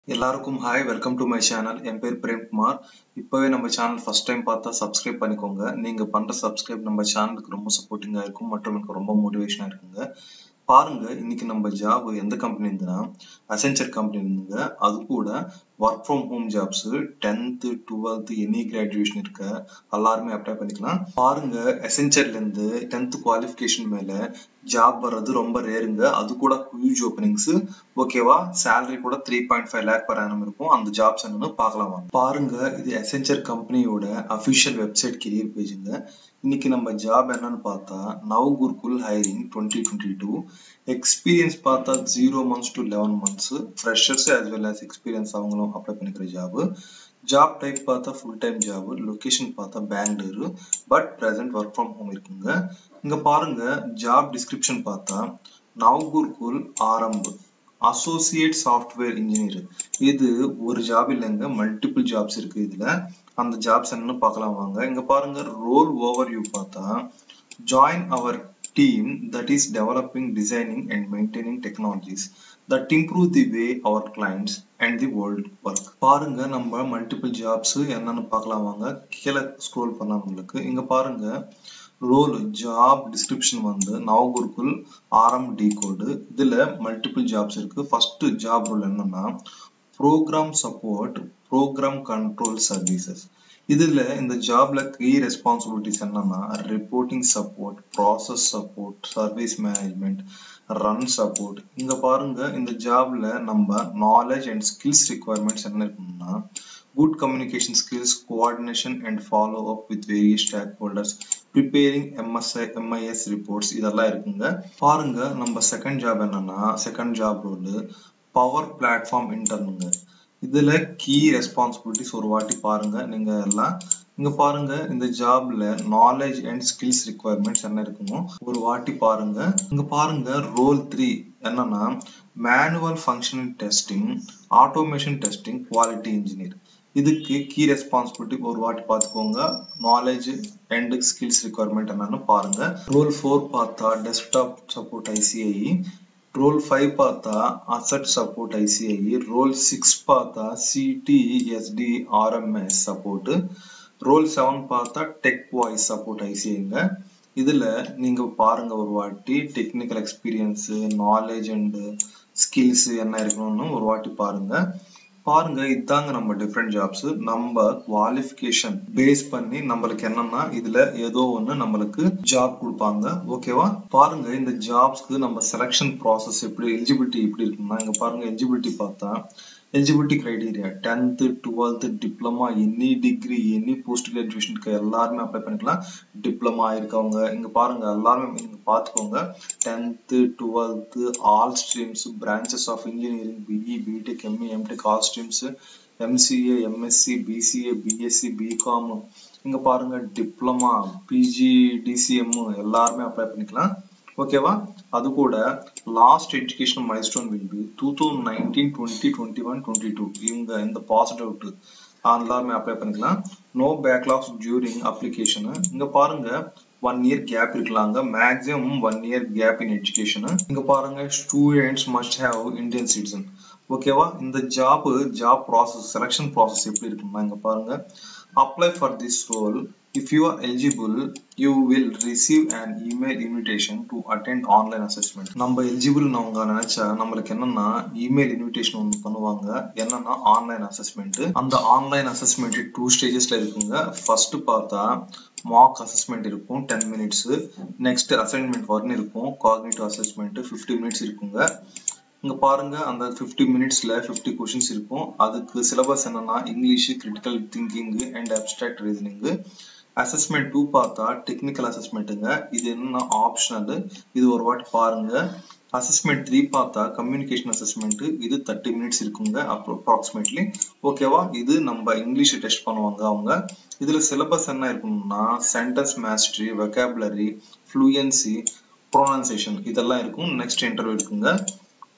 எல்லாருக்கும் hi welcome to my channel என் பேர் பிரேம்குமார் இப்போவே நம்ம சேனல் ஃபர்ஸ்ட் டைம் பார்த்தா சப்ஸ்கிரைப் பண்ணிக்கோங்க நீங்க பண்ற சப்ஸ்கிரைப் நம்ம சேனலுக்கு ரொம்ப சப்போர்ட்டிங்கா இருக்கும் மற்றும் எனக்கு ரொம்ப மோட்டிவேஷனா இருக்குங்க பாருங்க இன்னைக்கு நம்ம ஜாப் எந்த கம்பெனி இருந்துன்னா அசென்சர் கம்பெனி இருந்துங்க அது கூட work from home jobs tenth twelfth any graduation இருக்க எல்லாருமே அப்ளை பண்ணிக்கலாம் பாருங்க எசென்சர்ல இருந்து டென்த் குவாலிஃபிகேஷன் மேல ஜாப் வர்றது ரொம்ப ரேருங்க அது கூட ஹியூஜ் ஓப்பனிங்ஸ் ஓகேவா சேலரி கூட three point five lakh per annum இருக்கும் அந்த ஜாப்ஸ் என்னன்னு பார்க்கலாம் வாங்க. பாருங்க இது எசென்சர் கம்பெனியோட அஃபிஷியல் வெப்சைட் கெரியர் பேஜுங்க இன்னைக்கு நம்ம ஜாப் என்னன்னு பார்த்தா NavGurukul hiring twenty twenty two experience பார்த்தா zero months to eleven months freshers as well as experience அவங்களும் அப்ளை பண்ணிக்கிற ஜாப் ஜாப் டைப் பார்த்தா ஃபுல் டைம் ஜாப் லொகேஷன் பார்த்தா Bengaluru but present work from home இருக்குங்க இங்க பாருங்க ஜாப் டிஸ்கிரிப்ஷன் பார்த்தா நவ்குர்குல் ஆரம்பு அசோசியேட் சாஃப்ட்வேர் இன்ஜினியர் இது ஒரு ஜாப் இல்லைங்க மல்டிபிள் ஜாப்ஸ் இருக்கு இதுல அந்த ஜாப்ஸ் என்னன்னு பார்க்கலாம் வாங்க இங்க பாருங்க ரோல் ஓவர் வியூ பார்த்தா join our team that is developing, designing and maintaining technologies that improve the way our clients and the world work. பாருங்க நம்ம மல்டிபிள் ஜாப்ஸ் என்னன்னு பார்க்கலாம் வாங்க கீழே ஸ்க்ரோல் பண்ணா உங்களுக்கு இங்க பாருங்க ரோல் ஜாப் டிஸ்கிரிப்ஷன் வந்து நவகுருக்குல் ஆரம் டி கோடு இதுல மல்டிபிள் ஜாப்ஸ் இருக்கு ஃபர்ஸ்ட் ஜாப் ரோல் என்னன்னா program support program control services இதுல இந்த ஜாப்ல கீ ரெஸ்பான்சிபிலிட்டிஸ் என்னன்னா reporting support process support service management run support இங்க பாருங்க இந்த ஜாப்ல நம்ம நாலேஜ் அண்ட் ஸ்கில்ஸ் ரிக்குவயர்மெண்ட்ஸ் என்ன இருக்குன்னா good communication skills coordination and follow up with various stakeholders preparing MSI MIS reports இதெல்லாம் இருக்குங்க பாருங்க நம்ம செகண்ட் ஜாப் என்னன்னா second job role power platform இன்டர்னுங்க இதுல கீ ரெஸ்பான்சிபிலிட்டிஸ் ஒரு வாட்டி பாருங்க நீங்க எல்லாம் இங்க பாருங்க இந்த ஜாப்ல நாலேஜ் அண்ட் ஸ்கில்ஸ் ரிக்குவயர்மெண்ட்ஸ் என்ன இருக்குமோ ஒரு வாட்டி பாருங்க இங்க பாருங்க ரோல் த்ரீ என்னன்னா manual functional testing automation testing quality engineer இதுக்கு கீ ரெஸ்பான்சிபிலிட்டி ஒரு வாட்டி பார்த்துக்கோங்க நாலேஜ் அண்ட் ஸ்கில்ஸ் ரிக்குவயர்மெண்ட் என்னன்னு பாருங்க ரோல் ஃபோர் பார்த்தா desktop support ICI role five பார்த்தா asset support ICI role six பார்த்தா CDST RMS support role seven பார்த்தா டெக் வாய்ஸ் சப்போர்ட் ஐசிஐங்க இதுல நீங்க பாருங்க ஒரு வாட்டி technical experience knowledge and skills என்ன இருக்கணும்னு ஒரு வாட்டி பாருங்க பாருங்க இதாங்க நம்ம டிஃப்ரெண்ட் ஜாப்ஸ் நம்ம குவாலிஃபிகேஷன் பேஸ் பண்ணி நம்மளுக்கு என்னன்னா இதுல ஏதோ ஒண்ணு நம்மளுக்கு ஜாப் கொடுப்பாங்க ஓகேவா பாருங்க இந்த ஜாப்ஸ்க்கு நம்ம செலக்ஷன் ப்ராசஸ் எப்படி எலிஜிபிலிட்டி எப்படி இருக்குன்னா இங்க பாருங்க எலிஜிபிலிட்டி பார்த்தா eligibility criteria tenth twelfth diploma any degree any post கிராஜுவேஷனுக்கு எல்லாருமே அப்ளை பண்ணிக்கலாம் டிப்ளமா இருக்கவங்க இங்க பாருங்க எல்லாருமே நீங்க பாத்துக்கோங்க tenth twelfth all streams branches of engineering BE BTech ME MTech all streams MCA MSc BCA BSc BCom இங்க பாருங்க டிப்ளமா பிஜி டிசிஎம் எல்லாருமே அப்ளை பண்ணிக்கலாம் ஓகேவா அது கூட last education milestone will be two thousand nineteen twenty twenty one twenty two இவங்க இந்த positive out எல்லாருமே அப்ளை பண்ணிக்கலாம் நோ பேக்லாக்ஸ் டியூரிங் அப்ளிகேஷன் இங்க பாருங்க ஒன் இயர் கேப் இருக்கலாங்க maximum one year gap in education இங்க பாருங்க students must have Indian citizen ஓகேவா இந்த job job process selection process எப்படி இருக்குன்னா இங்க பாருங்க apply for this role if you are eligible you will receive an email invitation to attend online assessment நம்ம eligible அவங்க நினைச்சா நம்மளுக்கு என்னன்னா இமெயில் இன்விடேஷன் ஒன்று பண்ணுவாங்க என்னன்னா ஆன்லைன் அசஸ்மெண்ட் அந்த ஆன்லைன் அசஸ்மெண்ட் டூ ஸ்டேஜஸ்ல இருக்குங்க ஃபர்ஸ்ட் பார்த்தா மார்க் அசஸ்மெண்ட் இருக்கும் ten minutes next assignment one இருக்கும் காக்னிட்டிவ் அசஸ்மெண்ட் ஃபிஃப்டி மினிட்ஸ் இருக்குங்க இங்க பாருங்க அந்த ஃபிஃப்டி மினிட்ஸ்ல ஃபிஃப்டி கொஷின்ஸ் இருக்கும் அதுக்கு சிலபஸ் என்னன்னா English critical thinking and abstract reasoning assessment two பார்த்தா டெக்னிக்கல் அசஸ்மெண்ட்டுங்க இது என்னன்னா ஆப்ஷனல் இது ஒரு வாட்டி பாருங்க அசஸ்மெண்ட் த்ரீ பார்த்தா கம்யூனிகேஷன் அசஸ்மெண்ட் இது தேர்ட்டி மினிட்ஸ் இருக்குங்க அப்புறம் அப்ராக்சிமேட்லி ஓகேவா இது நம்ம இங்கிலீஷ் டெஸ்ட் பண்ணுவாங்க அவங்க இதுல சிலபஸ் என்ன இருக்கணும்னா sentence mastery vocabulary fluency pronunciation இதெல்லாம் இருக்கும் நெக்ஸ்ட் இன்டர்வியூ இருக்குங்க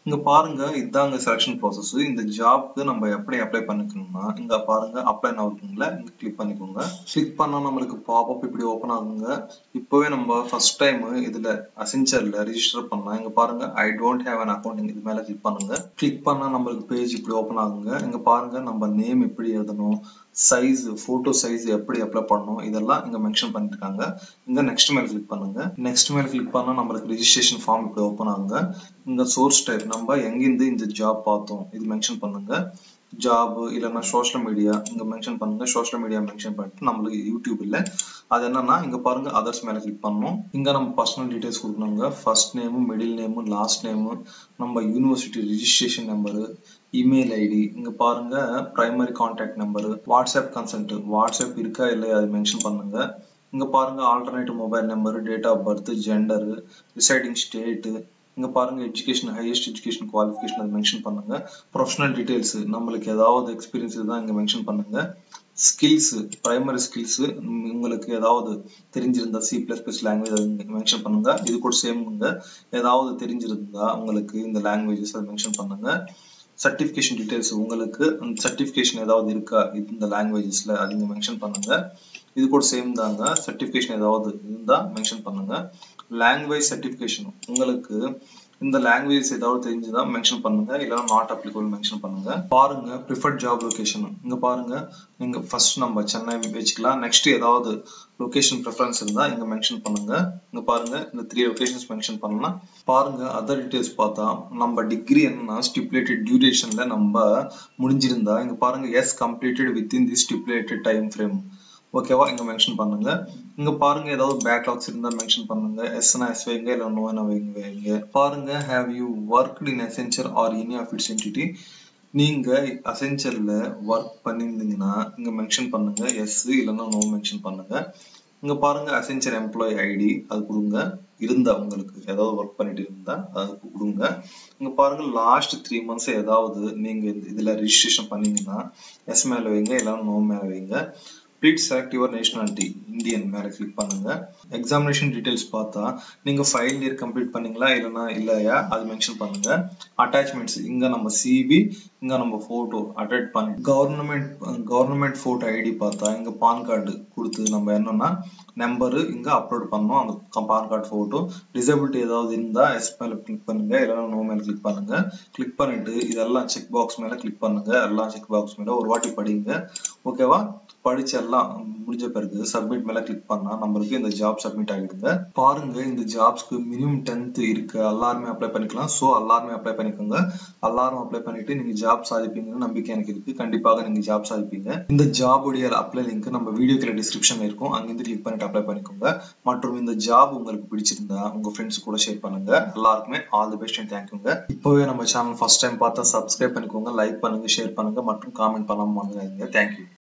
இங்க பாருங்க இதாங்க செலக்ஷன் ப்ராசஸ் இந்த ஜாப்க்கு நம்ம எப்படி அப்ளை பண்ணிக்கணும்னா இங்க பாருங்க அப்ளை நான் இருக்குங்களா இங்க கிளிக் பண்ணிக்கோங்க கிளிக் பண்ணா நம்மளுக்கு பாப்அப் இப்படி ஓபன் ஆகுங்க இப்பவே நம்ம ஃபர்ஸ்ட் டைம் இதுல அசென்ச்சர்ல ரிஜிஸ்டர் பண்ணலாம் இங்க பாருங்க I don't have an account இது மேல கிளிக் பண்ணுங்க கிளிக் பண்ணா நம்மளுக்கு பேஜ் இப்படி ஓபன் ஆகுங்க இங்க பாருங்க நம்ம நேம் எப்படி எழுதணும் சைஸ் போட்டோ சைஸ் எப்படி அப்ளை பண்ணணும் இதெல்லாம் இங்க மென்ஷன் பண்ணிருக்காங்க இங்க நெக்ஸ்ட் மேல கிளிக் பண்ணுங்க நெக்ஸ்ட் மேல கிளிக் பண்ணா நம்மளுக்கு ரிஜிஸ்ட்ரேஷன் ஃபார்ம் இப்படி ஓபன் ஆகுங்க இங்க சோர்ஸ் டைப் நம்ம எங்கிருந்து இந்த ஜாப் பார்த்தோம் இது மென்ஷன் பண்ணுங்க ஜாப் இல்லைன்னா சோஷியல் மீடியா இங்க மென்ஷன் பண்ணுங்க சோஷியல் மீடியா மென்ஷன் பண்ணிட்டு நம்மளுக்கு யூடியூப் இல்ல அது என்னன்னா இங்க பாருங்க அதர்ஸ் மேல கிளிக் பண்ணணும் இங்க நம்ம பர்சனல் டீடைல்ஸ் கொடுக்கணுங்க first name middle name last name நம்ம university registration number email ID இங்க பாருங்க primary contact number WhatsApp consent WhatsApp இருக்கா இல்லையா அது மென்ஷன் பண்ணுங்க இங்க பாருங்க alternative mobile number date of birth gender residing state இங்க பாருங்க எஜுகேஷன் ஹையஸ்ட் எஜுகேஷன் குவாலிஃபிகேஷன் அது மென்ஷன் பண்ணுங்க ப்ரொஃபஷனல் டீடைல்ஸ் நம்மளுக்கு ஏதாவது எக்ஸ்பீரியன்ஸ் தான் இங்க மென்ஷன் பண்ணுங்க ஸ்கில்ஸ் பிரைமரி ஸ்கில்ஸ் உங்களுக்கு ஏதாவது தெரிஞ்சிருந்தா சி பிளஸ் பிளஸ் லாங்குவேஜ் அது மென்ஷன் பண்ணுங்க இது கூட சேம்ங்க ஏதாவது தெரிஞ்சிருந்தா உங்களுக்கு இந்த லாங்குவேஜஸ் அதை மென்ஷன் பண்ணுங்க சர்டிஃபிகேஷன் டீடைல்ஸ் உங்களுக்கு அந்த சர்டிஃபிகேஷன் ஏதாவது இருக்கா இந்த லாங்குவேஜஸ்ல அது இங்க மென்ஷன் பண்ணுங்க இது கூட சேம் தாங்க சர்டிஃபிகேஷன் ஏதாவது இருந்தா மென்ஷன் பண்ணுங்க லாங்குவேஜ் சர்டிஃபிகேஷன் உங்களுக்கு இந்த லாங்குவேஜ் ஏதாவது தெரிஞ்சுதா மென்ஷன் பண்ணுங்க இல்லைன்னா நாட் அப்ளிகபிள் மென்ஷன் பண்ணுங்க பாருங்க ப்ரிஃபர்ட் ஜாப் லொகேஷன் இங்க பாருங்க நீங்க ஃபர்ஸ்ட் நம்ம சென்னை வச்சுக்கலாம் நெக்ஸ்ட் ஏதாவது லொகேஷன் ப்ரிஃபரன்ஸ் இருந்தா இங்க மென்ஷன் பண்ணுங்க இங்க பாருங்க இந்த த்ரீ லொகேஷன்ஸ் மென்ஷன் பண்ணலாம் பாருங்க அதர் டீடைல்ஸ் பார்த்தா நம்ம டிகிரி என்னன்னா ஸ்டிப்புலேட்டட் டியூரேஷன்ல நம்ம முடிஞ்சிருந்தா இங்க பாருங்க as completed within the stipulated time frame ஓகேவா இங்க மென்ஷன் பண்ணுங்க இங்க பாருங்க ஏதாவது பேக்லாக்ஸ் இருந்தா மென்ஷன் பண்ணுங்க எஸ்னா எஸ் வைங்க இல்ல நோனா வைங்க வைங்க பாருங்க have you worked in essential or any of its entity நீங்க அசென்ஷியல்ல ஒர்க் பண்ணியிருந்தீங்கன்னா இங்க மென்ஷன் பண்ணுங்க எஸ் இல்லைன்னா நோ மென்ஷன் பண்ணுங்க இங்க பாருங்க அசென்ஷியல் எம்ப்ளாயி ஐடி அது கொடுங்க இருந்தா உங்களுக்கு ஏதாவது ஒர்க் பண்ணிட்டு இருந்தா அது கொடுங்க இங்க பாருங்க லாஸ்ட் த்ரீ மந்த்ஸ் ஏதாவது நீங்க இதுல ரிஜிஸ்ட்ரேஷன் பண்ணீங்கன்னா எஸ் மேல வைங்க இல்லைன்னா நோ மேல வைங்க please select your nationality Indian மேலே கிளிக் பண்ணுங்க எக்ஸாமினேஷன் டீடைல்ஸ் பார்த்தா நீங்க ஃபைல் இயர் கம்ப்ளீட் பண்ணீங்களா இல்லைன்னா இல்லையா அது மென்ஷன் பண்ணுங்க அட்டாச்மெண்ட்ஸ் இங்க நம்ம சிபி இங்க நம்ம போட்டோ அட்டாச் பண்ணி கவர்மெண்ட் கவர்மெண்ட் போட்டோ ஐடி பார்த்தா இங்க பான் கார்டு கொடுத்து நம்ம என்னன்னா நம்பரு இங்க அப்லோட் பண்ணோம் அந்த பான் கார்டு போட்டோ டிசபிலிட்டி ஏதாவது இருந்தா எஸ் மேல கிளிக் பண்ணுங்க இல்லைன்னா நோ மேல கிளிக் பண்ணுங்க கிளிக் பண்ணிட்டு இதெல்லாம் செக் பாக்ஸ் மேல கிளிக் பண்ணுங்க எல்லாம் செக் பாக்ஸ் மேல ஒரு வாட்டி படிங்க ஓகேவா படிச்சு எல்லாம் முடிஞ்ச பிறகு சப்மிட் மேல கிளிக் பண்ணா நம்மளுக்கு இந்த ஜாப் சப்மிட் ஆகிடுங்க பாருங்க இந்த ஜாப்ஸ்க்கு மினிமம் டென்த் இருக்கு எல்லாருமே அப்ளை பண்ணிக்கலாம் சோ எல்லாருமே அப்ளை பண்ணிக்கோங்க எல்லாரும் அப்ளை பண்ணிட்டு நீங்க ஜாப் சாதிப்பீங்கன்னு நம்பிக்கை எனக்கு இருக்கு கண்டிப்பாக நீங்க ஜாப் சாதிப்பீங்க இந்த ஜாப் உடைய அப்ளை லிங்க் நம்ம வீடியோ கீழே டிஸ்கிரிப்ஷன்ல இருக்கும் அங்கிருந்து கிளிக் பண்ணிட்டு அப்ளை பண்ணிக்கோங்க மற்றும் இந்த ஜாப் உங்களுக்கு பிடிச்சிருந்தா உங்க ஃப்ரெண்ட்ஸ் கூட ஷேர் பண்ணுங்க எல்லாருக்குமே ஆல் தி பெஸ்ட் அண்ட் தேங்க்யூங்க இப்பவே நம்ம சேனல் ஃபர்ஸ்ட் டைம் பார்த்தா சப்ஸ்கிரைப் பண்ணிக்கோங்க லைக் பண்ணுங்க ஷேர் பண்ணுங்க மற்றும் காமெண்ட் பண்ணாம வாங்குறாங்க தேங்க்யூ